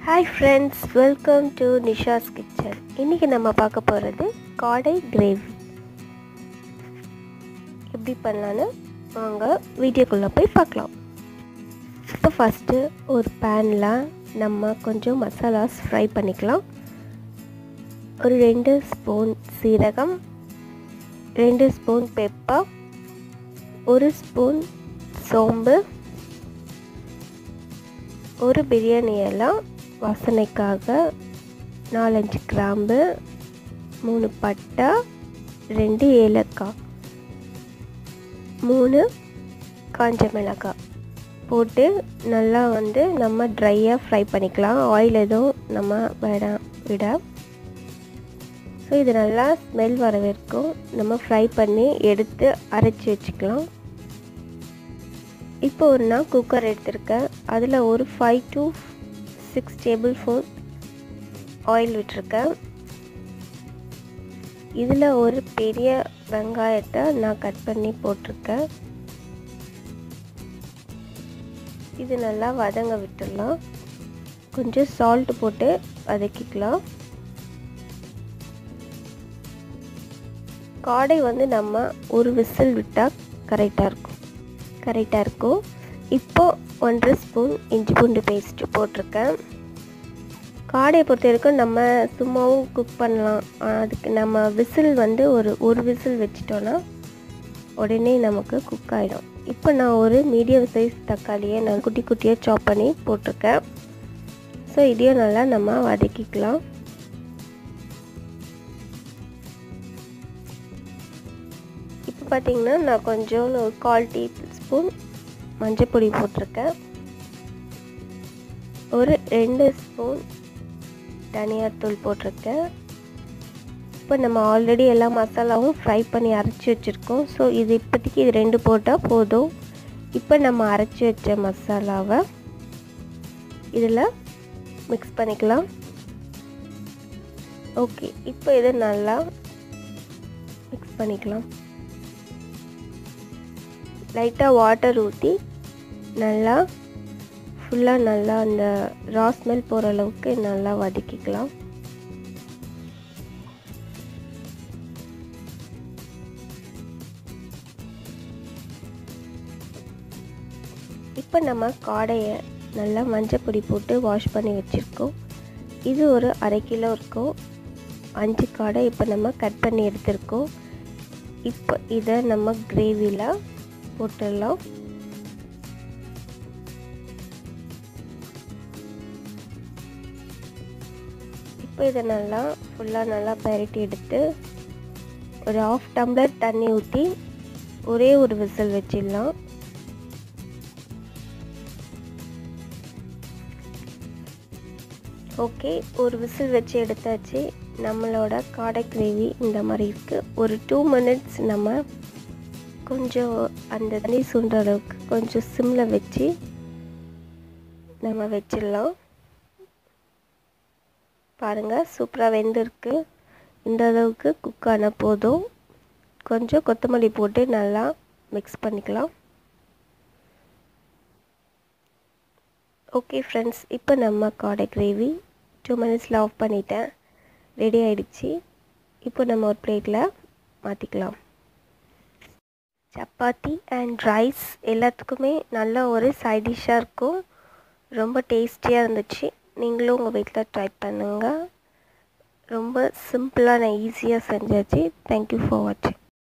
hi friends welcome to Nisha's kitchen இன்றைக்கி நம்ம பார்க்க போகிறது காடை கிரேவி எப்படி பண்ணலான்னு வாங்க வீடியோக்குள்ளே போய் பார்க்கலாம் இப்போ ஃபஸ்ட்டு ஒரு பேனில் நம்ம கொஞ்சம் மசாலாஸ் ஃப்ரை பண்ணிக்கலாம் ஒரு ரெண்டு ஸ்பூன் சீரகம் ரெண்டு ஸ்பூன் பெப்பர் ஒரு ஸ்பூன் சோம்பு ஒரு பிரியாணி எல்லாம் வாசனைக்காக நாலஞ்சு கிராம்பு மூணு பட்டை ரெண்டு ஏலக்காய் மூணு காஞ்ச மிளகாய் போட்டு நல்லா வந்து நம்ம ட்ரையாக ஃப்ரை பண்ணிக்கலாம் ஆயில் எதுவும் நம்ம விட விட ஸோ இது நல்லா ஸ்மெல் வர வரைக்கும் நம்ம ஃப்ரை பண்ணி எடுத்து அரைச்சி வச்சுக்கலாம் இப்போ ஒரு நான் குக்கர் எடுத்திருக்கேன் அதில் ஒரு five to six table spoon oil விட்டுருக்கேன் இதில் ஒரு பெரிய வெங்காயத்தை நான் கட் பண்ணி போட்டிருக்கேன் இது நல்லா வதங்க விட்டுடலாம் கொஞ்சம் சால்ட் போட்டு வதக்கிக்கலாம் காடை வந்து நம்ம ஒரு விசில் விட்டால் கரெக்டாக இருக்கும் கரெக்டாக இருக்கும் இப்போது ஒன்றரை ஸ்பூன் இஞ்சி பூண்டு பேஸ்ட்டு போட்டிருக்கேன் காடையை பொறுத்த வரைக்கும் நம்ம சும்மாவும் குக் பண்ணலாம் அதுக்கு நம்ம விசில் வந்து ஒரு ஒரு விசில் வச்சிட்டோன்னா உடனே நமக்கு குக் ஆகிடும் இப்போ நான் ஒரு மீடியம் சைஸ் தக்காளியை நான் குட்டி குட்டியாக சாப் பண்ணி போட்டிருக்கேன் ஸோ இதையும் நல்லா நம்ம வதக்கிக்கலாம் இப்போ பார்த்திங்கன்னா நான் கொஞ்சம் ஒரு கால் டீஸ்பூன் ஸ்பூன் மஞ்சள் பொடி போட்டிருக்கேன் ஒரு ரெண்டு ஸ்பூன் தனியாத்தூள் போட்டிருக்கேன் இப்போ நம்ம ஆல்ரெடி எல்லா மசாலாவும் ஃப்ரை பண்ணி அரைச்சி வச்சுருக்கோம் ஸோ இது இப்போதைக்கு இது ரெண்டு போட்டால் போதும் இப்போ நம்ம அரைச்சி வச்ச மசாலாவை இதில் மிக்ஸ் பண்ணிக்கலாம் ஓகே இப்போ இதை நல்லா மிக்ஸ் பண்ணிக்கலாம் லைட்டாக வாட்டர் ஊற்றி நல்லா ஃபுல்லாக நல்லா அந்த ரா ஸ்மெல் போகிற அளவுக்கு நல்லா வதக்கிக்கலாம் இப்போ நம்ம காடையை நல்லா மஞ்சள் பொடி போட்டு வாஷ் பண்ணி வச்சுருக்கோம் இது ஒரு அரை கிலோ இருக்கும் அஞ்சு காடை இப்போ நம்ம கட் பண்ணி எடுத்திருக்கோம் இப்போ இதை நம்ம கிரேவியில் போட்டுடலாம் இப்போ இதை நல்லா ஃபுல்லாக நல்லா பரட்டி எடுத்து ஒரு ஆஃப் டம்ளர் தண்ணி ஊற்றி ஒரே ஒரு விசில் வச்சிடலாம் ஓகே ஒரு விசில் வச்சு எடுத்தாச்சு நம்மளோட காடை கிரேவி இந்த மாதிரி இருக்குது ஒரு டூ மினிட்ஸ் நம்ம கொஞ்சம் அந்த தண்ணி சுண்டுற அளவுக்கு கொஞ்சம் சிம்மில் வச்சு நம்ம வச்சிடலாம் பாருங்கள் சூப்பராக வெந்திருக்கு இந்த அளவுக்கு குக் ஆன போதும் கொஞ்சம் கொத்தமல்லி போட்டு நல்லா மிக்ஸ் பண்ணிக்கலாம் ஓகே ஃப்ரெண்ட்ஸ் இப்போ நம்ம காடை கிரேவி டூ மினிட்ஸில் ஆஃப் பண்ணிட்டேன் ரெடி ஆகிடுச்சு இப்போ நம்ம ஒரு பிளேட்டில் மாற்றிக்கலாம் சப்பாத்தி அண்ட் ரைஸ் எல்லாத்துக்குமே நல்ல ஒரு சைட் டிஷ்ஷாக இருக்கும் ரொம்ப டேஸ்டியாக இருந்துச்சு நீங்களும் உங்கள் வீட்டில் ட்ரை பண்ணுங்கள் ரொம்ப சிம்பிளாக நான் ஈஸியாக செஞ்சாச்சு தேங்க்யூ ஃபார் வாட்சிங்